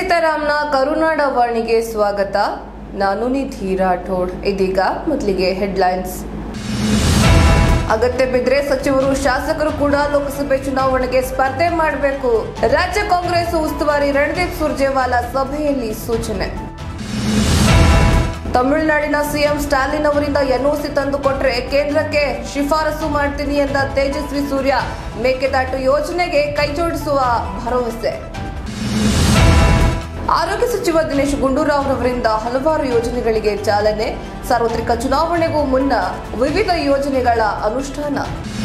ಸೀತಾರಾಮ್ನ ಕರುನಾಡ ವಾಣಿಗೆ ಸ್ವಾಗತ ನಾನು ನಿಧಿ ರಾಠೋಡ್ ಇದೀಗ ಮೊದಲಿಗೆ ಹೆಡ್ಲೈನ್ಸ್ ಅಗತ್ಯ ಬಿದ್ರೆ ಸಚಿವರು ಶಾಸಕರು ಕೂಡ ಲೋಕಸಭೆ ಚುನಾವಣೆಗೆ ಸ್ಪರ್ಧೆ ಮಾಡಬೇಕು ರಾಜ್ಯ ಕಾಂಗ್ರೆಸ್ ಉಸ್ತುವಾರಿ ರಣದೀಪ್ ಸುರ್ಜೇವಾಲಾ ಸಭೆಯಲ್ಲಿ ಸೂಚನೆ ತಮಿಳುನಾಡಿನ ಸಿಎಂ ಸ್ಟಾಲಿನ್ ಅವರಿಂದ ಎನ್ಒಸಿ ತಂದುಕೊಟ್ರೆ ಕೇಂದ್ರಕ್ಕೆ ಶಿಫಾರಸು ಮಾಡ್ತೀನಿ ಎಂದ ತೇಜಸ್ವಿ ಸೂರ್ಯ ಮೇಕೆದಾಟು ಯೋಜನೆಗೆ ಕೈಜೋಡಿಸುವ ಭರವಸೆ ಆರೋಗ್ಯ ಸಚಿವ ದಿನೇಶ್ ಗುಂಡೂರಾವ್ ಅವರಿಂದ ಹಲವಾರು ಯೋಜನೆಗಳಿಗೆ ಚಾಲನೆ ಸಾರ್ವತ್ರಿಕ ಚುನಾವಣೆಗೂ ಮುನ್ನ ವಿವಿಧ ಯೋಜನೆಗಳ ಅನುಷ್ಠಾನ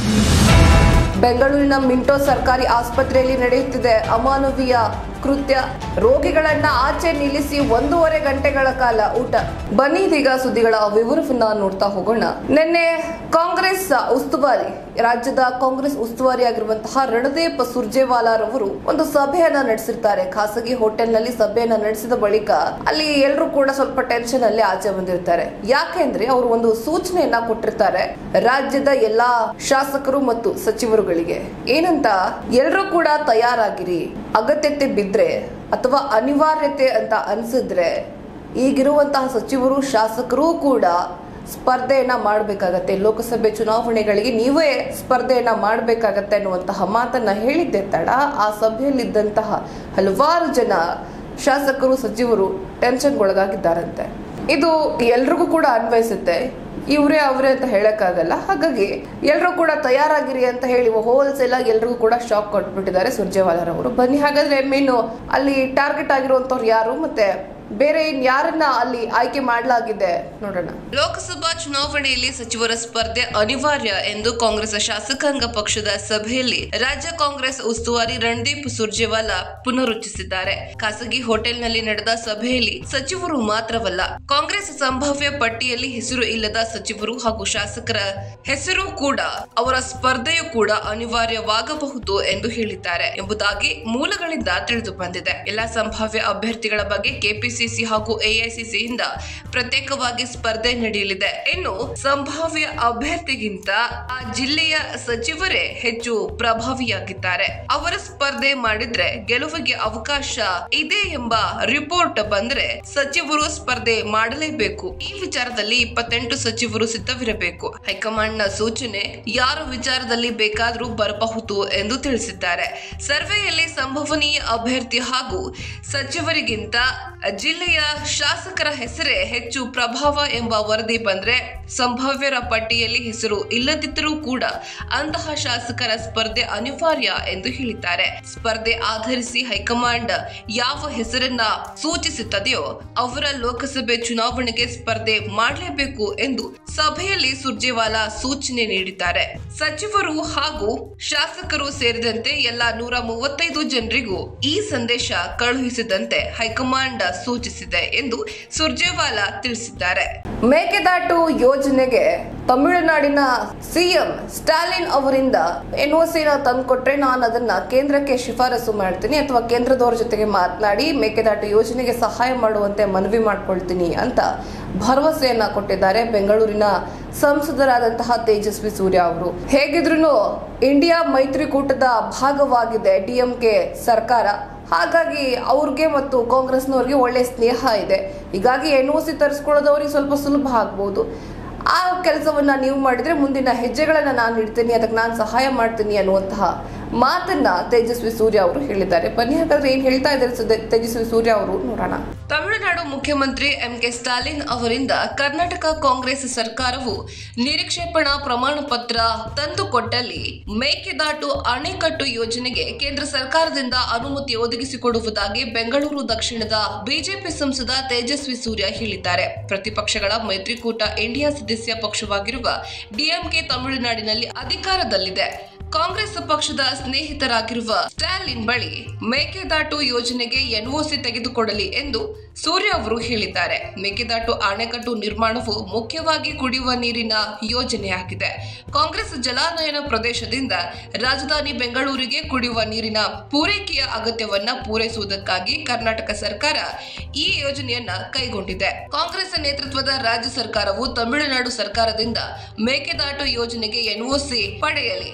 ಬೆಂಗಳೂರಿನ ಮಿಂಟೋ ಸರ್ಕಾರಿ ಆಸ್ಪತ್ರೆಯಲ್ಲಿ ನಡೆಯುತ್ತಿದೆ ಅಮಾನವೀಯ ಕೃತ್ಯ ರೋಗಿಗಳನ್ನ ಆಚೆ ನಿಲ್ಲಿಸಿ ಒಂದೂವರೆ ಗಂಟೆಗಳ ಕಾಲ ಊಟ ಬನ್ನಿ ಇದೀಗ ಸುದ್ದಿಗಳ ವಿವರವನ್ನ ನೋಡ್ತಾ ಹೋಗೋಣ ನಿನ್ನೆ ಕಾಂಗ್ರೆಸ್ ಉಸ್ತುವಾರಿ ರಾಜ್ಯದ ಕಾಂಗ್ರೆಸ್ ಉಸ್ತುವಾರಿ ಆಗಿರುವಂತಹ ರಣದೀಪ್ ಸುರ್ಜೇವಾಲಾರವರು ಒಂದು ಸಭೆಯನ್ನ ನಡೆಸಿರ್ತಾರೆ ಖಾಸಗಿ ಹೋಟೆಲ್ನಲ್ಲಿ ಸಭೆಯನ್ನ ನಡೆಸಿದ ಬಳಿಕ ಅಲ್ಲಿ ಎಲ್ಲರೂ ಕೂಡ ಸ್ವಲ್ಪ ಟೆನ್ಷನ್ ಅಲ್ಲಿ ಆಚೆ ಬಂದಿರ್ತಾರೆ ಯಾಕೆಂದ್ರೆ ಅವರು ಒಂದು ಸೂಚನೆಯನ್ನ ಕೊಟ್ಟಿರ್ತಾರೆ ರಾಜ್ಯದ ಎಲ್ಲಾ ಶಾಸಕರು ಮತ್ತು ಸಚಿವರುಗಳಿಗೆ ಏನಂತ ಎಲ್ಲರೂ ಕೂಡ ತಯಾರಾಗಿರಿ ಅಗತ್ಯತೆ ಬಿದ್ರೆ ಅಥವಾ ಅನಿವಾರ್ಯತೆ ಅಂತ ಅನ್ಸಿದ್ರೆ ಈಗಿರುವಂತಹ ಸಚಿವರು ಶಾಸಕರು ಕೂಡ ಸ್ಪರ್ಧೆಯನ್ನ ಮಾಡಬೇಕಾಗತ್ತೆ ಲೋಕಸಭೆ ಚುನಾವಣೆಗಳಿಗೆ ನೀವೇ ಸ್ಪರ್ಧೆಯನ್ನ ಮಾಡಬೇಕಾಗತ್ತೆ ಅನ್ನುವಂತಹ ಮಾತನ್ನ ಹೇಳಿದ್ದೆ ತಡ ಆ ಸಭೆಯಲ್ಲಿದ್ದಂತಹ ಹಲವಾರು ಜನ ಶಾಸಕರು ಸಚಿವರು ಟೆನ್ಷನ್ಗೊಳಗಾಗಿದ್ದಾರಂತೆ ಇದು ಎಲ್ರಿಗೂ ಕೂಡ ಅನ್ವಯಿಸುತ್ತೆ ಇವರೇ ಅವರೇ ಅಂತ ಹೇಳಕ್ಕಾಗಲ್ಲ ಹಾಗಾಗಿ ಎಲ್ಲರೂ ಕೂಡ ತಯಾರಾಗಿರಿ ಅಂತ ಹೇಳಿ ಹೋಲ್ಸೇಲ್ ಆಗಿ ಎಲ್ರಿಗೂ ಕೂಡ ಶಾಕ್ ಕೊಟ್ಬಿಟ್ಟಿದ್ದಾರೆ ಸುರ್ಜೇವಾಲಾರವರು ಬನ್ನಿ ಹಾಗಾದ್ರೆ ಮೇನು ಅಲ್ಲಿ ಟಾರ್ಗೆಟ್ ಆಗಿರುವಂತವ್ರು ಯಾರು ಮತ್ತೆ ಬೇರೆ ಇನ್ ಯಾರನ್ನ ಅಲ್ಲಿ ಆಯ್ಕೆ ಮಾಡಲಾಗಿದೆ ನೋಡೋಣ ಲೋಕಸಭಾ ಚುನಾವಣೆಯಲ್ಲಿ ಸಚಿವರ ಸ್ಪರ್ಧೆ ಅನಿವಾರ್ಯ ಎಂದು ಕಾಂಗ್ರೆಸ್ ಶಾಸಕಾಂಗ ಪಕ್ಷದ ಸಭೆಯಲ್ಲಿ ರಾಜ್ಯ ಕಾಂಗ್ರೆಸ್ ಉಸ್ತುವಾರಿ ರಣದೀಪ್ ಸುರ್ಜೇವಾಲಾ ಪುನರುಚ್ಚರಿಸಿದ್ದಾರೆ ಖಾಸಗಿ ಹೋಟೆಲ್ನಲ್ಲಿ ನಡೆದ ಸಭೆಯಲ್ಲಿ ಸಚಿವರು ಮಾತ್ರವಲ್ಲ ಕಾಂಗ್ರೆಸ್ ಸಂಭಾವ್ಯ ಪಟ್ಟಿಯಲ್ಲಿ ಹೆಸರು ಇಲ್ಲದ ಸಚಿವರು ಹಾಗೂ ಶಾಸಕರ ಹೆಸರು ಕೂಡ ಅವರ ಸ್ಪರ್ಧೆಯು ಕೂಡ ಅನಿವಾರ್ಯವಾಗಬಹುದು ಎಂದು ಹೇಳಿದ್ದಾರೆ ಎಂಬುದಾಗಿ ಮೂಲಗಳಿಂದ ತಿಳಿದು ಬಂದಿದೆ ಎಲ್ಲಾ ಸಂಭಾವ್ಯ ಅಭ್ಯರ್ಥಿಗಳ ಬಗ್ಗೆ ಕೆಪಿಸಿಸಿ ಹಾಗೂ ಎಐಸಿಸಿಯಿಂದ ಪ್ರತ್ಯೇಕವಾಗಿ ಸ್ಪರ್ಧೆ ನಡೆಯಲಿದೆ ಇನ್ನು ಸಂಭಾವ್ಯ ಅಭ್ಯರ್ಥಿಗಿಂತ ಆ ಜಿಲ್ಲೆಯ ಸಚಿವರೇ ಹೆಚ್ಚು ಪ್ರಭಾವಿಯಾಗಿದ್ದಾರೆ ಅವರ ಸ್ಪರ್ಧೆ ಮಾಡಿದ್ರೆ ಗೆಲುವಿಗೆ ಅವಕಾಶ ಇದೆ ಎಂಬ ರಿಪೋರ್ಟ್ ಬಂದ್ರೆ ಸಚಿವರು ಸ್ಪರ್ಧೆ ಮಾಡಲೇಬೇಕು ಈ ವಿಚಾರದಲ್ಲಿ ಇಪ್ಪತ್ತೆಂಟು ಸಚಿವರು ಸಿದ್ಧವಿರಬೇಕು ಹೈಕಮಾಂಡ್ ನ ಸೂಚನೆ ಯಾರ ವಿಚಾರದಲ್ಲಿ ಬೇಕಾದರೂ ಬರಬಹುದು ಎಂದು ತಿಳಿಸಿದ್ದಾರೆ ಸರ್ವೆಯಲ್ಲಿ ಸಂಭವನೀಯ ಅಭ್ಯರ್ಥಿ ಹಾಗೂ ಸಚಿವರಿಗಿಂತ ಜಿಲ್ಲೆಯ ಶಾಸಕರ ಹೆಸರೇ ಹೆಚ್ಚು ಪ್ರಭಾವ ಎಂಬ ವರದಿ ಬಂದ್ರೆ ಸಂಭಾವ್ಯರ ಪಟ್ಟಿಯಲ್ಲಿ ಹೆಸರು ಇಲ್ಲದಿದ್ದರೂ ಕೂಡ ಅಂತಹ ಶಾಸಕರ ಸ್ಪರ್ಧೆ ಅನಿವಾರ್ಯ ಎಂದು ಹೇಳಿದ್ದಾರೆ ಸ್ಪರ್ಧೆ ಆಧರಿಸಿ ಹೈಕಮಾಂಡ್ ಯಾವ ಹೆಸರನ್ನ ಸೂಚಿಸುತ್ತದೆಯೋ ಅವರ ಲೋಕಸಭೆ ಚುನಾವಣೆಗೆ ಸ್ಪರ್ಧೆ ಮಾಡಲೇಬೇಕು ಎಂದು ಸಭೆಯಲ್ಲಿ ಸುರ್ಜೇವಾಲಾ ಸೂಚನೆ ನೀಡಿದ್ದಾರೆ ಸಚಿವರು ಹಾಗೂ ಶಾಸಕರು ಸೇರಿದಂತೆ ಎಲ್ಲ ನೂರ ಮೂವತ್ತೈದು ಜನರಿಗೂ ಈ ಸಂದೇಶ ಕಳುಹಿಸಿದಂತೆ ಹೈಕಮಾಂಡ್ ಸೂಚಿಸಿದೆ ಎಂದು ಸುರ್ಜೇವಾಲಾ ತಿಳಿಸಿದ್ದಾರೆ ಮೇಕೆದಾಟು ಯೋಜನೆಗೆ ತಮಿಳುನಾಡಿನ ಸಿಎಂ ಸ್ಟಾಲಿನ್ ಅವರಿಂದ ಎನ್ಒಸಿನ ತಂದ್ಕೊಟ್ರೆ ನಾನು ಅದನ್ನ ಕೇಂದ್ರಕ್ಕೆ ಶಿಫಾರಸು ಮಾಡ್ತೀನಿ ಅಥವಾ ಕೇಂದ್ರದವ್ರ ಜೊತೆಗೆ ಮಾತನಾಡಿ ಮೇಕೆದಾಟು ಯೋಜನೆಗೆ ಸಹಾಯ ಮಾಡುವಂತೆ ಮನವಿ ಮಾಡ್ಕೊಳ್ತೀನಿ ಅಂತ ಭರವಸೆಯನ್ನ ಕೊಟ್ಟಿದ್ದಾರೆ ಬೆಂಗಳೂರಿನ ಸಂಸದರಾದಂತಹ ತೇಜಸ್ವಿ ಸೂರ್ಯ ಅವರು ಹೇಗಿದ್ರು ಇಂಡಿಯಾ ಮೈತ್ರಿಕೂಟದ ಭಾಗವಾಗಿದೆ ಡಿಎಂಕೆ ಸರ್ಕಾರ ಹಾಗಾಗಿ ಅವ್ರಿಗೆ ಮತ್ತು ಕಾಂಗ್ರೆಸ್ನವ್ರಿಗೆ ಒಳ್ಳೆ ಸ್ನೇಹ ಇದೆ ಹೀಗಾಗಿ ಎನ್ ಒ ಸಿ ತರಿಸ್ಕೊಳ್ಳೋದವ್ರಿಗೆ ಸ್ವಲ್ಪ ಸುಲಭ ಆಗ್ಬೋದು ಆ ಕೆಲಸವನ್ನ ನೀವು ಮಾಡಿದ್ರೆ ಮುಂದಿನ ಹೆಜ್ಜೆಗಳನ್ನ ನಾನು ಇಡ್ತೀನಿ ಅದಕ್ಕೆ ನಾನು ಸಹಾಯ ಮಾಡ್ತೀನಿ ಅನ್ನುವಂತಹ ಮಾತನ್ನ ತೇಜಸ್ವಿ ಸೂರ್ಯ ಅವರು ಹೇಳಿದ್ದಾರೆ ಬನ್ನಿ ಹಾಗಾದ್ರೆ ಏನ್ ಹೇಳ್ತಾ ಇದ್ದಾರೆ ಸುದ್ದಿ- ತೇಜಸ್ವಿ ಸೂರ್ಯ ಅವರು ನೋಡೋಣ ತಮಿಳುನಾಡು ಮುಖ್ಯಮಂತ್ರಿ ಎಂ ಕೆ ಸ್ಟಾಲಿನ್ ಅವರಿಂದ ಕರ್ನಾಟಕ ಕಾಂಗ್ರೆಸ್ ಸರ್ಕಾರವು ನಿರೀಕ್ಷೇಪಣಾ ಪ್ರಮಾಣ ಪತ್ರ ತಂದುಕೊಟ್ಟಲ್ಲಿ ಮೇಕೆದಾಟು ಅಣೆಕಟ್ಟು ಯೋಜನೆಗೆ ಕೇಂದ್ರ ಸರ್ಕಾರದಿಂದ ಅನುಮತಿ ಒದಗಿಸಿಕೊಡುವುದಾಗಿ ಬೆಂಗಳೂರು ದಕ್ಷಿಣದ ಬಿಜೆಪಿ ಸಂಸದ ತೇಜಸ್ವಿ ಸೂರ್ಯ ಹೇಳಿದ್ದಾರೆ ಪ್ರತಿಪಕ್ಷಗಳ ಮೈತ್ರಿಕೂಟ ಇಂಡಿಯಾ ಸದಸ್ಯ ಪಕ್ಷವಾಗಿರುವ ಡಿಎಂಕೆ ತಮಿಳುನಾಡಿನಲ್ಲಿ ಅಧಿಕಾರದಲ್ಲಿದೆ ಕಾಂಗ್ರೆಸ್ ಪಕ್ಷದ ಸ್ನೇಹಿತರಾಗಿರುವ ಸ್ಟಾಲಿನ್ ಬಳಿ ಮೇಕೆದಾಟು ಯೋಜನೆಗೆ ಎನ್ಒಸಿ ತೆಗೆದುಕೊಡಲಿ ಎಂದು ಸೂರ್ಯ ಅವರು ಹೇಳಿದ್ದಾರೆ ಮೇಕೆದಾಟು ಅಣೆಕಟ್ಟು ನಿರ್ಮಾಣವು ಮುಖ್ಯವಾಗಿ ಕುಡಿಯುವ ನೀರಿನ ಯೋಜನೆಯಾಗಿದೆ ಕಾಂಗ್ರೆಸ್ ಜಲಾನಯನ ಪ್ರದೇಶದಿಂದ ರಾಜಧಾನಿ ಬೆಂಗಳೂರಿಗೆ ಕುಡಿಯುವ ನೀರಿನ ಪೂರೈಕೆಯ ಅಗತ್ಯವನ್ನ ಪೂರೈಸುವುದಕ್ಕಾಗಿ ಕರ್ನಾಟಕ ಸರ್ಕಾರ ಈ ಯೋಜನೆಯನ್ನ ಕೈಗೊಂಡಿದೆ ಕಾಂಗ್ರೆಸ್ ನೇತೃತ್ವದ ರಾಜ್ಯ ಸರ್ಕಾರವು ತಮಿಳುನಾಡು ಸರ್ಕಾರದಿಂದ ಮೇಕೆದಾಟು ಯೋಜನೆಗೆ ಎನ್ಒಸಿ ಪಡೆಯಲಿ ಇಂಡಿಯಾ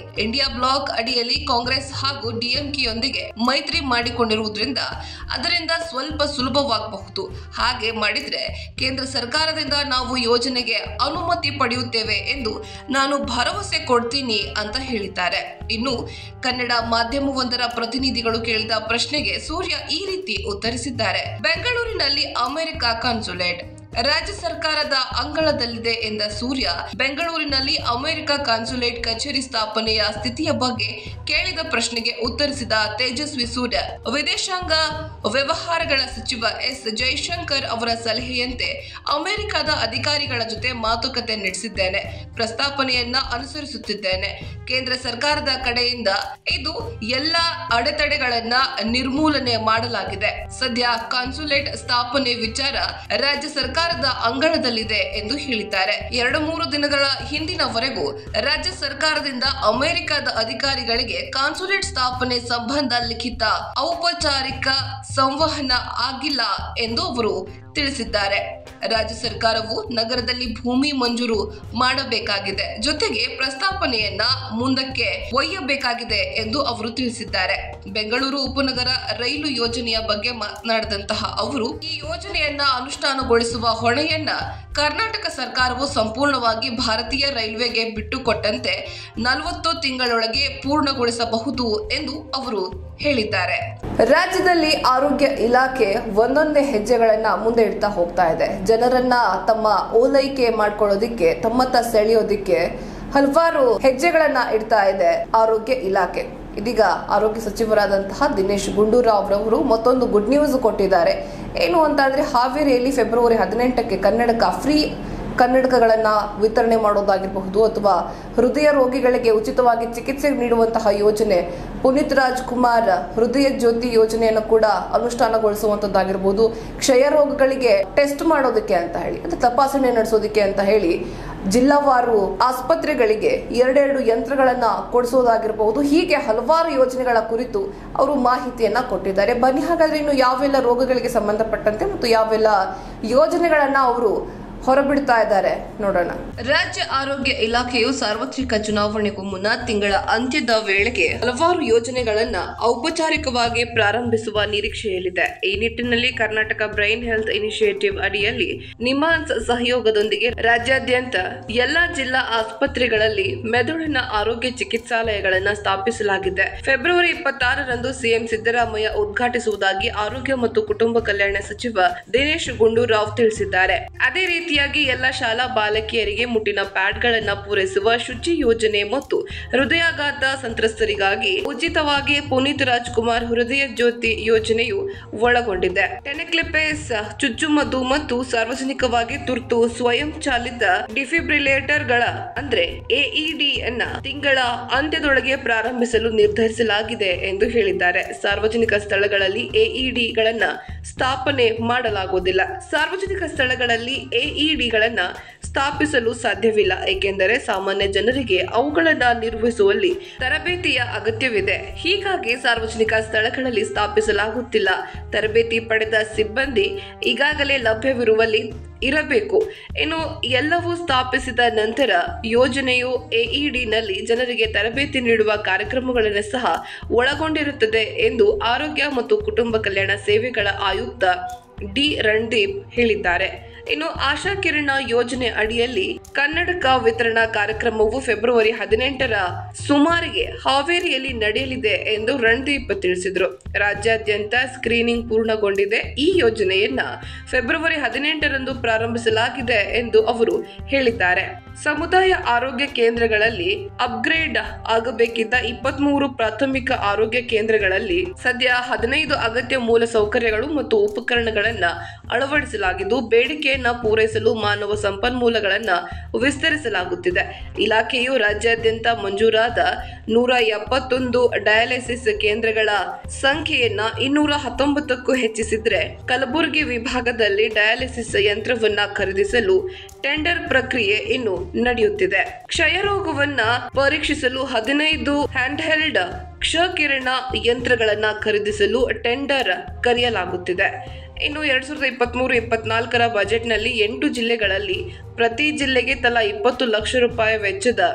ಇಂಡಿಯಾ ಬ್ಲಾಕ್ ಅಡಿಯಲ್ಲಿ ಕಾಂಗ್ರೆಸ್ ಹಾಗೂ ಡಿಎಂಕೆಯೊಂದಿಗೆ ಮೈತ್ರಿ ಮಾಡಿಕೊಂಡಿರುವುದರಿಂದ ಅದರಿಂದ ಸ್ವಲ್ಪ ಸುಲಭವಾಗಬಹುದು ಹಾಗೆ ಮಾಡಿದ್ರೆ ಕೇಂದ್ರ ಸರ್ಕಾರದಿಂದ ನಾವು ಯೋಜನೆಗೆ ಅನುಮತಿ ಪಡೆಯುತ್ತೇವೆ ಎಂದು ನಾನು ಭರವಸೆ ಕೊಡ್ತೀನಿ ಅಂತ ಹೇಳಿದ್ದಾರೆ ಇನ್ನು ಕನ್ನಡ ಮಾಧ್ಯಮವೊಂದರ ಪ್ರತಿನಿಧಿಗಳು ಕೇಳಿದ ಪ್ರಶ್ನೆಗೆ ಸೂರ್ಯ ಈ ರೀತಿ ಉತ್ತರಿಸಿದ್ದಾರೆ ಬೆಂಗಳೂರಿನಲ್ಲಿ ಅಮೆರಿಕ ಕಾನ್ಸುಲೇಟ್ ರಾಜ್ಯ ಸರ್ಕಾರದ ಅಂಗಳದಲ್ಲಿದೆ ಎಂದ ಸೂರ್ಯ ಬೆಂಗಳೂರಿನಲ್ಲಿ ಅಮೆರಿಕ ಕಾನ್ಸುಲೇಟ್ ಕಚೇರಿ ಸ್ಥಾಪನೆಯ ಸ್ಥಿತಿಯ ಬಗ್ಗೆ ಕೇಳಿದ ಪ್ರಶ್ನೆಗೆ ಉತ್ತರಿಸಿದ ತೇಜಸ್ವಿ ಸೂರ್ಯ ವಿದೇಶಾಂಗ ವ್ಯವಹಾರಗಳ ಸಚಿವ ಎಸ್ ಜೈಶಂಕರ್ ಅವರ ಸಲಹೆಯಂತೆ ಅಮೆರಿಕದ ಅಧಿಕಾರಿಗಳ ಜೊತೆ ಮಾತುಕತೆ ನಡೆಸಿದ್ದೇನೆ ಪ್ರಸ್ತಾಪನೆಯನ್ನ ಅನುಸರಿಸುತ್ತಿದ್ದೇನೆ ಕೇಂದ್ರ ಸರ್ಕಾರದ ಕಡೆಯಿಂದ ಇದು ಎಲ್ಲ ಅಡೆತಡೆಗಳನ್ನ ನಿರ್ಮೂಲನೆ ಮಾಡಲಾಗಿದೆ ಸದ್ಯ ಕಾನ್ಸುಲೇಟ್ ಸ್ಥಾಪನೆ ವಿಚಾರ ರಾಜ್ಯ ಸರ್ಕಾರದ ಅಂಗಳದಲ್ಲಿದೆ ಎಂದು ಹೇಳಿದ್ದಾರೆ ಎರಡು ಮೂರು ದಿನಗಳ ಹಿಂದಿನವರೆಗೂ ರಾಜ್ಯ ಸರ್ಕಾರದಿಂದ ಅಮೆರಿಕದ ಅಧಿಕಾರಿಗಳಿಗೆ ಕಾನ್ಸುಲೇಟ್ ಸ್ಥಾಪನೆ ಸಂಬಂಧ ಲಿಖಿತ ಔಪಚಾರಿಕ ಸಂವಹನ ಆಗಿಲ್ಲ ಎಂದು ಅವರು ತಿಳಿಸಿದ್ದಾರೆ ರಾಜ್ಯ ಸರ್ಕಾರವು ನಗರದಲ್ಲಿ ಭೂಮಿ ಮಂಜೂರು ಮಾಡಬೇಕಾಗಿದೆ ಜೊತೆಗೆ ಪ್ರಸ್ತಾಪನೆಯನ್ನ ಮುಂದಕ್ಕೆ ಒಯ್ಯಬೇಕಾಗಿದೆ ಎಂದು ಅವರು ತಿಳಿಸಿದ್ದಾರೆ ಬೆಂಗಳೂರು ಉಪನಗರ ರೈಲು ಯೋಜನೆಯ ಬಗ್ಗೆ ಮಾತನಾಡಿದಂತಹ ಅವರು ಈ ಯೋಜನೆಯನ್ನ ಅನುಷ್ಠಾನಗೊಳಿಸುವ ಹೊಣೆಯನ್ನ ಕರ್ನಾಟಕ ಸರ್ಕಾರವು ಸಂಪೂರ್ಣವಾಗಿ ಭಾರತೀಯ ರೈಲ್ವೆಗೆ ಬಿಟ್ಟುಕೊಟ್ಟಂತೆ ನಲವತ್ತು ತಿಂಗಳೊಳಗೆ ಪೂರ್ಣಗೊಳಿಸಬಹುದು ಎಂದು ಅವರು ಹೇಳಿದ್ದಾರೆ ರಾಜ್ಯದಲ್ಲಿ ಆರೋಗ್ಯ ಇಲಾಖೆ ಒಂದೊಂದೇ ಹೆಜ್ಜೆಗಳನ್ನ ಮುಂದೆ ಇಡ್ತಾ ಹೋಗ್ತಾ ಇದೆ ಜನರನ್ನ ತಮ್ಮ ಓಲೈಕೆ ಮಾಡ್ಕೊಳ್ಳೋದಿಕ್ಕೆ ತಮ್ಮತ್ತ ಸೆಳೆಯೋದಿಕ್ಕೆ ಹಲವಾರು ಹೆಜ್ಜೆಗಳನ್ನ ಇಡ್ತಾ ಇದೆ ಆರೋಗ್ಯ ಇಲಾಖೆ ಇದೀಗ ಆರೋಗ್ಯ ಸಚಿವರಾದಂತಹ ದಿನೇಶ್ ಗುಂಡೂರಾವ್ ರವರು ಮತ್ತೊಂದು ಗುಡ್ ನ್ಯೂಸ್ ಕೊಟ್ಟಿದ್ದಾರೆ ಏನು ಅಂತ ಅಂದ್ರೆ ಹಾವೇರಿಯಲ್ಲಿ ಫೆಬ್ರವರಿ ಹದಿನೆಂಟಕ್ಕೆ ಕನ್ನಡಕ ಫ್ರೀ ಕನ್ನಡಕಗಳನ್ನ ವಿತರಣೆ ಮಾಡೋದಾಗಿರಬಹುದು ಅಥವಾ ಹೃದಯ ರೋಗಿಗಳಿಗೆ ಉಚಿತವಾಗಿ ಚಿಕಿತ್ಸೆ ನೀಡುವಂತಹ ಯೋಜನೆ ಪುನೀತ್ ರಾಜ್ಕುಮಾರ್ ಹೃದಯ ಜ್ಯೋತಿ ಯೋಜನೆಯನ್ನು ಕೂಡ ಅನುಷ್ಠಾನಗೊಳಿಸುವಂತದ್ದಾಗಿರ್ಬೋದು ಕ್ಷಯ ರೋಗಗಳಿಗೆ ಟೆಸ್ಟ್ ಮಾಡೋದಕ್ಕೆ ಅಂತ ಹೇಳಿ ಅಂದ್ರೆ ತಪಾಸಣೆ ನಡೆಸೋದಕ್ಕೆ ಅಂತ ಹೇಳಿ ಜಿಲ್ಲಾವಾರು ಆಸ್ಪತ್ರೆಗಳಿಗೆ ಎರಡೆರಡು ಯಂತ್ರಗಳನ್ನ ಕೊಡಿಸೋದಾಗಿರಬಹುದು ಹೀಗೆ ಹಲವಾರು ಯೋಜನೆಗಳ ಕುರಿತು ಅವರು ಮಾಹಿತಿಯನ್ನ ಕೊಟ್ಟಿದ್ದಾರೆ ಬನ್ನಿ ಹಾಗಾದ್ರೆ ಇನ್ನು ಯಾವೆಲ್ಲ ರೋಗಗಳಿಗೆ ಸಂಬಂಧಪಟ್ಟಂತೆ ಮತ್ತು ಯಾವೆಲ್ಲ ಯೋಜನೆಗಳನ್ನ ಅವರು ಹೊರಬಿಡ್ತಾ ಇದ್ದಾರೆ ನೋಡೋಣ ರಾಜ್ಯ ಆರೋಗ್ಯ ಇಲಾಖೆಯು ಸಾರ್ವತ್ರಿಕ ಚುನಾವಣೆಗೂ ಮುನ್ನ ತಿಂಗಳ ಅಂತ್ಯದ ವೇಳೆಗೆ ಹಲವಾರು ಯೋಜನೆಗಳನ್ನ ಔಪಚಾರಿಕವಾಗಿ ಪ್ರಾರಂಭಿಸುವ ನಿರೀಕ್ಷೆಯಲ್ಲಿದೆ ಈ ನಿಟ್ಟಿನಲ್ಲಿ ಕರ್ನಾಟಕ ಬ್ರೈನ್ ಹೆಲ್ತ್ ಇನಿಷಿಯೇಟಿವ್ ಅಡಿಯಲ್ಲಿ ನಿಮಾನ್ಸ್ ಸಹಯೋಗದೊಂದಿಗೆ ರಾಜ್ಯಾದ್ಯಂತ ಎಲ್ಲಾ ಜಿಲ್ಲಾ ಆಸ್ಪತ್ರೆಗಳಲ್ಲಿ ಮೆದುಳಿನ ಆರೋಗ್ಯ ಚಿಕಿತ್ಸಾಲಯಗಳನ್ನ ಸ್ಥಾಪಿಸಲಾಗಿದೆ ಫೆಬ್ರವರಿ ಇಪ್ಪತ್ತಾರರಂದು ಸಿಎಂ ಸಿದ್ದರಾಮಯ್ಯ ಉದ್ಘಾಟಿಸುವುದಾಗಿ ಆರೋಗ್ಯ ಮತ್ತು ಕುಟುಂಬ ಕಲ್ಯಾಣ ಸಚಿವ ದಿನೇಶ್ ಗುಂಡೂರಾವ್ ತಿಳಿಸಿದ್ದಾರೆ ಅದೇ ರೀತಿಯಾಗಿ ಎಲ್ಲ ಶಾಲಾ ಬಾಲಕಿಯರಿಗೆ ಮುಟ್ಟಿನ ಪ್ಯಾಡ್ಗಳನ್ನ ಪೂರೈಸುವ ಶುಚಿ ಯೋಜನೆ ಮತ್ತು ಹೃದಯಾಘಾತ ಸಂತ್ರಸ್ತರಿಗಾಗಿ ಉಚಿತವಾಗಿ ಪುನೀತ್ ರಾಜ್ಕುಮಾರ್ ಹೃದಯ ಜ್ಯೋತಿ ಯೋಜನೆಯು ಒಳಗೊಂಡಿದೆ ಟೆನೆಕ್ಲಿಪೇಸ್ ಚುಚ್ಚುಮದ್ದು ಮತ್ತು ಸಾರ್ವಜನಿಕವಾಗಿ ತುರ್ತು ಸ್ವಯಂ ಚಾಲಿತ ಡಿಫಿಬ್ರಿಲೇಟರ್ಗಳ ಅಂದ್ರೆ ಎಇಡಿ ಅನ್ನ ತಿಂಗಳ ಅಂತ್ಯದೊಳಗೆ ಪ್ರಾರಂಭಿಸಲು ನಿರ್ಧರಿಸಲಾಗಿದೆ ಎಂದು ಹೇಳಿದ್ದಾರೆ ಸಾರ್ವಜನಿಕ ಸ್ಥಳಗಳಲ್ಲಿ ಎಇಡಿಗಳನ್ನ ಸ್ಥಾಪನೆ ಮಾಡಲಾಗುವುದಿಲ್ಲ ಸಾರ್ವಜನಿಕ ಸ್ಥಳಗಳಲ್ಲಿ ಎಇಡಿಗಳನ್ನ ಸ್ಥಾಪಿಸಲು ಸಾಧ್ಯವಿಲ್ಲ ಏಕೆಂದರೆ ಸಾಮಾನ್ಯ ಜನರಿಗೆ ಅವುಗಳನ್ನ ನಿರ್ವಹಿಸುವಲ್ಲಿ ತರಬೇತಿಯ ಅಗತ್ಯವಿದೆ ಹೀಗಾಗಿ ಸಾರ್ವಜನಿಕ ಸ್ಥಳಗಳಲ್ಲಿ ಸ್ಥಾಪಿಸಲಾಗುತ್ತಿಲ್ಲ ತರಬೇತಿ ಪಡೆದ ಸಿಬ್ಬಂದಿ ಈಗಾಗಲೇ ಲಭ್ಯವಿರುವಲ್ಲಿ ಇರಬೇಕು ಇನ್ನು ಎಲ್ಲವೂ ಸ್ಥಾಪಿಸಿದ ನಂತರ ಯೋಜನೆಯು ಎಇಡಿನಲ್ಲಿ ಜನರಿಗೆ ತರಬೇತಿ ನೀಡುವ ಕಾರ್ಯಕ್ರಮಗಳನ್ನು ಸಹ ಒಳಗೊಂಡಿರುತ್ತದೆ ಎಂದು ಆರೋಗ್ಯ ಮತ್ತು ಕುಟುಂಬ ಕಲ್ಯಾಣ ಸೇವೆಗಳ ಆಯುಕ್ತ ಡಿ ರಣದೀಪ್ ಹೇಳಿದ್ದಾರೆ ಇನ್ನು ಆಶಾ ಕಿರಣ ಯೋಜನೆ ಅಡಿಯಲ್ಲಿ ಕನ್ನಡಕ ವಿತರಣಾ ಕಾರ್ಯಕ್ರಮವು ಫೆಬ್ರವರಿ ಹದಿನೆಂಟರ ಸುಮಾರಿಗೆ ಹಾವೇರಿಯಲ್ಲಿ ನಡೆಯಲಿದೆ ಎಂದು ರಣದೀಪ್ ತಿಳಿಸಿದರು ರಾಜ್ಯಾದ್ಯಂತ ಸ್ಕ್ರೀನಿಂಗ್ ಪೂರ್ಣಗೊಂಡಿದೆ ಈ ಯೋಜನೆಯನ್ನ ಫೆಬ್ರವರಿ ಹದಿನೆಂಟರಂದು ಪ್ರಾರಂಭಿಸಲಾಗಿದೆ ಎಂದು ಅವರು ಹೇಳಿದ್ದಾರೆ ಸಮುದಾಯ ಆರೋಗ್ಯ ಕೇಂದ್ರಗಳಲ್ಲಿ ಅಪ್ಗ್ರೇಡ್ ಆಗಬೇಕಿದ್ದ ಇಪ್ಪತ್ಮೂರು ಪ್ರಾಥಮಿಕ ಆರೋಗ್ಯ ಕೇಂದ್ರಗಳಲ್ಲಿ ಸದ್ಯ ಹದಿನೈದು ಅಗತ್ಯ ಮೂಲ ಸೌಕರ್ಯಗಳು ಮತ್ತು ಉಪಕರಣಗಳನ್ನ ಅಳವಡಿಸಲಾಗಿದ್ದು ಬೇಡಿಕೆಯನ್ನ ಪೂರೈಸಲು ಮಾನವ ಸಂಪನ್ಮೂಲಗಳನ್ನ ವಿಸ್ತರಿಸಲಾಗುತ್ತಿದೆ ಇಲಾಖೆಯು ರಾಜ್ಯಾದ್ಯಂತ ಮಂಜೂರಾದ ನೂರ ಎಪ್ಪತ್ತೊಂದು ಡಯಾಲಿಸಿಸ್ ಕೇಂದ್ರಗಳ ಸಂಖ್ಯೆಯನ್ನ ಇನ್ನೂರ ಹತ್ತೊಂಬತ್ತಕ್ಕೂ ಹೆಚ್ಚಿಸಿದ್ರೆ ಕಲಬುರಗಿ ವಿಭಾಗದಲ್ಲಿ ಡಯಾಲಿಸಿಸ್ ಯಂತ್ರವನ್ನ ಖರೀದಿಸಲು ಟೆಂಡರ್ ಪ್ರಕ್ರಿಯೆ ಇನ್ನು ನಡೆಯುತ್ತಿದೆ ಕ್ಷಯರೋಗವನ್ನ ಪರೀಕ್ಷಿಸಲು ಹದಿನೈದು ಹ್ಯಾಂಡ್ ಹೆಲ್ಡ್ ಕ್ಷಕಿರಣ ಯಂತ್ರಗಳನ್ನ ಖರೀದಿಸಲು ಟೆಂಡರ್ ಕರೆಯಲಾಗುತ್ತಿದೆ ಇನ್ನು ಎರಡ್ ಸಾವಿರದ ಇಪ್ಪತ್ಮೂರು ಇಪ್ಪತ್ನಾಲ್ಕರ ಬಜೆಟ್ನಲ್ಲಿ ಎಂಟು ಜಿಲ್ಲೆಗಳಲ್ಲಿ ಪ್ರತಿ ಜಿಲ್ಲೆಗೆ ತಲಾ ಇಪ್ಪತ್ತು ಲಕ್ಷ ರೂಪಾಯಿ ವೆಚ್ಚದ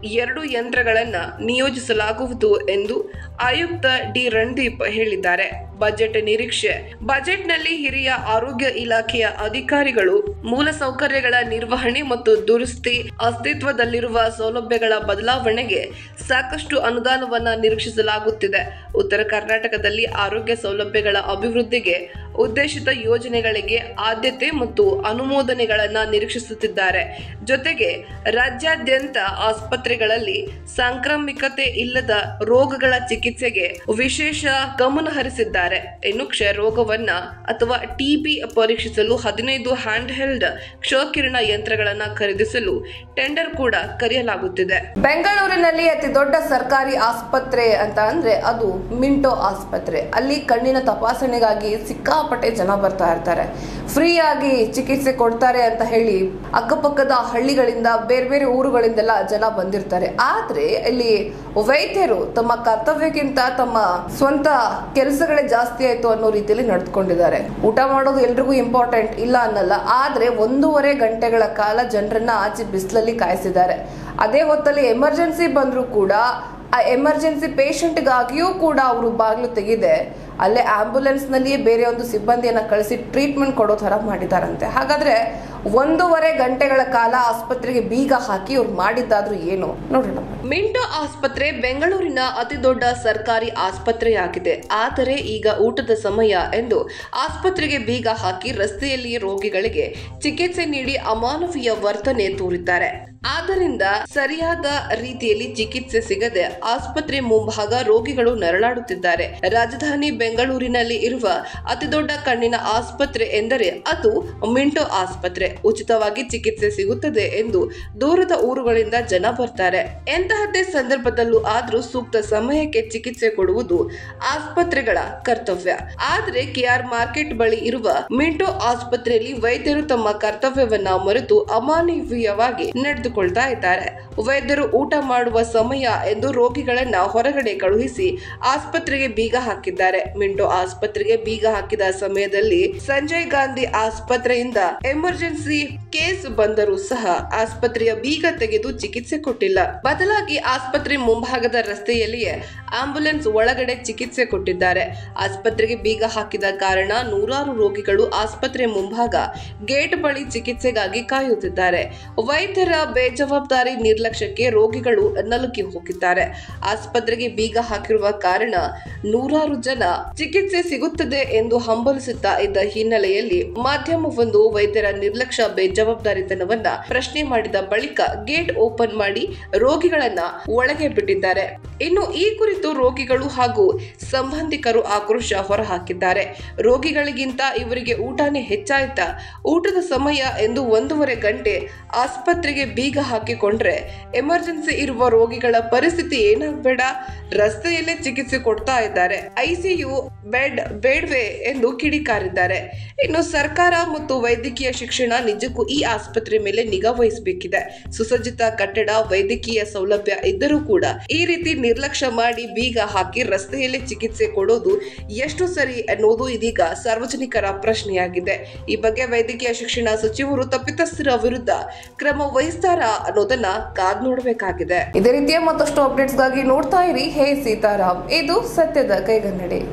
ಎರಡು ಯಂತ್ರಗಳನ್ನ ನಿಯೋಜಿಸಲಾಗುವುದು ಎಂದು ಆಯುಕ್ತ ಡಿ ರಣದೀಪ್ ಹೇಳಿದ್ದಾರೆ ಬಜೆಟ್ ನಿರೀಕ್ಷೆ ಬಜೆಟ್ನಲ್ಲಿ ಹಿರಿಯ ಆರೋಗ್ಯ ಇಲಾಖೆಯ ಅಧಿಕಾರಿಗಳು ಮೂಲಸೌಕರ್ಯಗಳ ನಿರ್ವಹಣೆ ಮತ್ತು ದುರಸ್ತಿ ಅಸ್ತಿತ್ವದಲ್ಲಿರುವ ಸೌಲಭ್ಯಗಳ ಬದಲಾವಣೆಗೆ ಸಾಕಷ್ಟು ಅನುದಾನವನ್ನ ನಿರೀಕ್ಷಿಸಲಾಗುತ್ತಿದೆ ಉತ್ತರ ಕರ್ನಾಟಕದಲ್ಲಿ ಆರೋಗ್ಯ ಸೌಲಭ್ಯಗಳ ಅಭಿವೃದ್ಧಿಗೆ ಉದ್ದೇಶಿತ ಯೋಜನೆಗಳಿಗೆ ಆದ್ಯತೆ ಮತ್ತು ಅನುಮೋದನೆಗಳನ್ನ ನಿರೀಕ್ಷಿಸುತ್ತಿದ್ದಾರೆ ಜೊತೆಗೆ ರಾಜ್ಯಾದ್ಯಂತ ಆಸ್ಪತ್ರೆಗಳಲ್ಲಿ ಸಾಂಕ್ರಾಮಿಕತೆ ಇಲ್ಲದ ರೋಗಗಳ ಚಿಕಿತ್ಸೆಗೆ ವಿಶೇಷ ಗಮನ ಹರಿಸಿದ್ದಾರೆ ಇನ್ನು ಕ್ಷಯ ರೋಗವನ್ನ ಅಥವಾ ಟಿಬಿ ಪರೀಕ್ಷಿಸಲು ಹದಿನೈದು ಹ್ಯಾಂಡ್ ಹೆಲ್ಡ್ ಕ್ಷಕಿರಣ ಯಂತ್ರಗಳನ್ನ ಖರೀದಿಸಲು ಟೆಂಡರ್ ಕೂಡ ಕರೆಯಲಾಗುತ್ತಿದೆ ಬೆಂಗಳೂರಿನಲ್ಲಿ ಅತಿ ದೊಡ್ಡ ಸರ್ಕಾರಿ ಆಸ್ಪತ್ರೆ ಅಂತ ಅಂದ್ರೆ ಅದು ಮಿಂಟೋ ಆಸ್ಪತ್ರೆ ಅಲ್ಲಿ ಕಣ್ಣಿನ ತಪಾಸಣೆಗಾಗಿ ಸಿಕ್ಕಾಪಟ್ಟೆ ಜನ ಬರ್ತಾ ಇರ್ತಾರೆ ಫ್ರೀ ಆಗಿ ಚಿಕಿತ್ಸೆ ಕೊಡ್ತಾರೆ ಅಂತ ಹೇಳಿ ಅಕ್ಕಪಕ್ಕದ ಹಳ್ಳಿಗಳಿಂದ ಬೇರೆ ಬೇರೆ ಊರುಗಳಿಂದೆಲ್ಲ ಜನ ಬಂದಿರ್ತಾರೆ ಆದ್ರೆ ಇಲ್ಲಿ ವೈದ್ಯರು ತಮ್ಮ ಕರ್ತವ್ಯಕ್ಕಿಂತ ತಮ್ಮ ಸ್ವಂತ ಕೆಲಸಗಳೇ ಜಾಸ್ತಿ ಆಯ್ತು ಅನ್ನೋ ರೀತಿಯಲ್ಲಿ ನಡೆದುಕೊಂಡಿದ್ದಾರೆ ಊಟ ಮಾಡೋದು ಎಲ್ರಿಗೂ ಇಂಪಾರ್ಟೆಂಟ್ ಇಲ್ಲ ಅನ್ನಲ್ಲ ಆದ್ರೆ ಒಂದೂವರೆ ಗಂಟೆಗಳ ಕಾಲ ಜನರನ್ನ ಆಚೆ ಬಿಸಿಲಲ್ಲಿ ಕಾಯಿಸಿದ್ದಾರೆ ಅದೇ ಹೊತ್ತಲ್ಲಿ ಎಮರ್ಜೆನ್ಸಿ ಬಂದರೂ ಕೂಡ ಆ ಎಮರ್ಜೆನ್ಸಿ ಪೇಷಂಟ್ಗಾಗಿಯೂ ಕೂಡ ಅವರು ಬಾಗಿಲು ತೆಗೆದೆ ಅಲ್ಲೇ ಆಂಬ್ಯುಲೆನ್ಸ್ ನಲ್ಲಿಯೇ ಬೇರೆ ಒಂದು ಸಿಬ್ಬಂದಿಯನ್ನ ಕಳಿಸಿ ಟ್ರೀಟ್ಮೆಂಟ್ ಕೊಡೋ ತರ ಮಾಡಿದಾರಂತೆ ಹಾಗಾದ್ರೆ ಒಂದೂವರೆ ಗಂಟೆಗಳ ಕಾಲ ಆಸ್ಪತ್ರೆಗೆ ಬೀಗ ಹಾಕಿ ಅವ್ರು ಮಾಡಿದ್ದಾದ್ರೂ ಏನು ನೋಡೋಣ ಮಿಂಟೋ ಆಸ್ಪತ್ರೆ ಬೆಂಗಳೂರಿನ ಅತಿ ದೊಡ್ಡ ಸರ್ಕಾರಿ ಆಸ್ಪತ್ರೆಯಾಗಿದೆ ಆದರೆ ಈಗ ಊಟದ ಸಮಯ ಎಂದು ಆಸ್ಪತ್ರೆಗೆ ಬೀಗ ಹಾಕಿ ರಸ್ತೆಯಲ್ಲಿ ರೋಗಿಗಳಿಗೆ ಚಿಕಿತ್ಸೆ ನೀಡಿ ಅಮಾನವೀಯ ವರ್ತನೆ ತೋರಿದ್ದಾರೆ ಆದ್ದರಿಂದ ಸರಿಯಾದ ರೀತಿಯಲ್ಲಿ ಚಿಕಿತ್ಸೆ ಸಿಗದೆ ಆಸ್ಪತ್ರೆ ಮುಂಭಾಗ ರೋಗಿಗಳು ನರಳಾಡುತ್ತಿದ್ದಾರೆ ರಾಜಧಾನಿ ಬೆಂಗಳೂರಿನಲ್ಲಿ ಇರುವ ಅತಿದೊಡ್ಡ ಕಣ್ಣಿನ ಆಸ್ಪತ್ರೆ ಎಂದರೆ ಅದು ಮಿಂಟೋ ಆಸ್ಪತ್ರೆ ಉಚಿತವಾಗಿ ಚಿಕಿತ್ಸೆ ಸಿಗುತ್ತದೆ ಎಂದು ದೂರದ ಊರುಗಳಿಂದ ಜನ ಬರ್ತಾರೆ ಎಂತಹದ್ದೇ ಸಂದರ್ಭದಲ್ಲೂ ಆದ್ರೂ ಸೂಕ್ತ ಸಮಯಕ್ಕೆ ಚಿಕಿತ್ಸೆ ಕೊಡುವುದು ಆಸ್ಪತ್ರೆಗಳ ಕರ್ತವ್ಯ ಆದ್ರೆ ಕೆಆರ್ ಮಾರ್ಕೆಟ್ ಬಳಿ ಇರುವ ಮಿಂಟೋ ಆಸ್ಪತ್ರೆಯಲ್ಲಿ ವೈದ್ಯರು ತಮ್ಮ ಕರ್ತವ್ಯವನ್ನ ಮರೆತು ಅಮಾನವೀಯವಾಗಿ ನಡೆದುಕೊಳ್ತಾ ಇದ್ದಾರೆ ವೈದ್ಯರು ಊಟ ಮಾಡುವ ಸಮಯ ಎಂದು ರೋಗಿಗಳನ್ನ ಹೊರಗಡೆ ಕಳುಹಿಸಿ ಆಸ್ಪತ್ರೆಗೆ ಬೀಗ ಹಾಕಿದ್ದಾರೆ ಮಿಂಟೋ ಆಸ್ಪತ್ರೆಗೆ ಬೀಗ ಹಾಕಿದ ಸಮಯದಲ್ಲಿ ಸಂಜಯ್ ಗಾಂಧಿ ಆಸ್ಪತ್ರೆಯಿಂದ ಎಮರ್ಜೆನ್ಸಿ ಕೇಸ್ ಬಂದರೂ ಸಹ ಆಸ್ಪತ್ರೆಯ ಬೀಗ ತೆಗೆದು ಚಿಕಿತ್ಸೆ ಕೊಟ್ಟಿಲ್ಲ ಬದಲಾಗಿ ಆಸ್ಪತ್ರೆ ಮುಂಭಾಗದ ರಸ್ತೆಯಲ್ಲಿಯೇ ಆಂಬ್ಯುಲೆನ್ಸ್ ಒಳಗಡೆ ಚಿಕಿತ್ಸೆ ಕೊಟ್ಟಿದ್ದಾರೆ ಆಸ್ಪತ್ರೆಗೆ ಬೀಗ ಹಾಕಿದ ಕಾರಣ ನೂರಾರು ರೋಗಿಗಳು ಆಸ್ಪತ್ರೆ ಮುಂಭಾಗ ಗೇಟ್ ಬಳಿ ಚಿಕಿತ್ಸೆಗಾಗಿ ಕಾಯುತ್ತಿದ್ದಾರೆ ವೈದ್ಯರ ಬೇಜವಾಬ್ದಾರಿ ನಿರ್ಲಕ್ಷ್ಯಕ್ಕೆ ರೋಗಿಗಳು ನಲುಗಿ ಹೋಗಿದ್ದಾರೆ ಆಸ್ಪತ್ರೆಗೆ ಬೀಗ ಹಾಕಿರುವ ಕಾರಣ ನೂರಾರು ಜನ ಚಿಕಿತ್ಸೆ ಸಿಗುತ್ತದೆ ಎಂದು ಹಂಬಲಿಸುತ್ತಾ ಇದ್ದ ಹಿನ್ನೆಲೆಯಲ್ಲಿ ಮಾಧ್ಯಮವೊಂದು ವೈದ್ಯರ ನಿರ್ಲಕ್ಷ್ಯ ಬೇಜವಾಬ್ದಾರಿತನವನ್ನ ಪ್ರಶ್ನೆ ಮಾಡಿದ ಬಳಿಕ ಗೇಟ್ ಓಪನ್ ಮಾಡಿ ರೋಗಿಗಳನ್ನ ಒಳಗೆ ಬಿಟ್ಟಿದ್ದಾರೆ ಇನ್ನು ಈ ಕುರಿತು ರೋಗಿಗಳು ಹಾಗೂ ಸಂಬಂಧಿಕರು ಆಕ್ರೋಶ ಹೊರಹಾಕಿದ್ದಾರೆ ರೋಗಿಗಳಿಗಿಂತ ಇವರಿಗೆ ಊಟನೇ ಹೆಚ್ಚಾಯ್ತಾ ಊಟದ ಸಮಯ ಎಂದು ಒಂದೂವರೆ ಗಂಟೆ ಆಸ್ಪತ್ರೆಗೆ ಬೀಗ ಹಾಕಿಕೊಂಡ್ರೆ ಎಮರ್ಜೆನ್ಸಿ ಇರುವ ರೋಗಿಗಳ ಪರಿಸ್ಥಿತಿ ಏನಾಗಬೇಡ ರಸ್ತೆಯಲ್ಲೇ ಚಿಕಿತ್ಸೆ ಕೊಡ್ತಾ ಇದ್ದಾರೆ ಐಸಿಯು ಬೆಡ್ ಬೇಡ್ವೆ ಎಂದು ಕಿಡಿಕಾರಿದ್ದಾರೆ ಇನ್ನು ಸರ್ಕಾರ ಮತ್ತು ವೈದ್ಯಕೀಯ ಶಿಕ್ಷಣ ನಿಜಕ್ಕೂ ಈ ಆಸ್ಪತ್ರೆ ಮೇಲೆ ನಿಗಾ ವಹಿಸಬೇಕಿದೆ ಸುಸಜ್ಜಿತ ಕಟ್ಟಡ ವೈದ್ಯಕೀಯ ಸೌಲಭ್ಯ ಇದ್ದರೂ ಕೂಡ ಈ ರೀತಿ ನಿರ್ಲಕ್ಷ್ಯ ಮಾಡಿ ಬೀಗ ಹಾಕಿ ರಸ್ತೆಯಲ್ಲೇ ಚಿಕಿತ್ಸೆ ಕೊಡೋದು ಎಷ್ಟು ಸರಿ ಅನ್ನೋದು ಇದೀಗ ಸಾರ್ವಜನಿಕರ ಪ್ರಶ್ನೆಯಾಗಿದೆ ಈ ಬಗ್ಗೆ ವೈದ್ಯಕೀಯ ಶಿಕ್ಷಣ ಸಚಿವರು ತಪ್ಪಿತಸ್ಥರ ವಿರುದ್ಧ ಕ್ರಮ ವಹಿಸ್ತಾರಾ ಅನ್ನೋದನ್ನ ಕಾದ್ ನೋಡಬೇಕಾಗಿದೆ ಇದೇ ರೀತಿಯ ಮತ್ತಷ್ಟು ಅಪ್ಡೇಟ್ಸ್ಗಾಗಿ ನೋಡ್ತಾ ಇರಿ ಹೇ ಸೀತಾರಾಮ್ ಇದು ಸತ್ಯದ ಕೈಗನ್ನಡಿ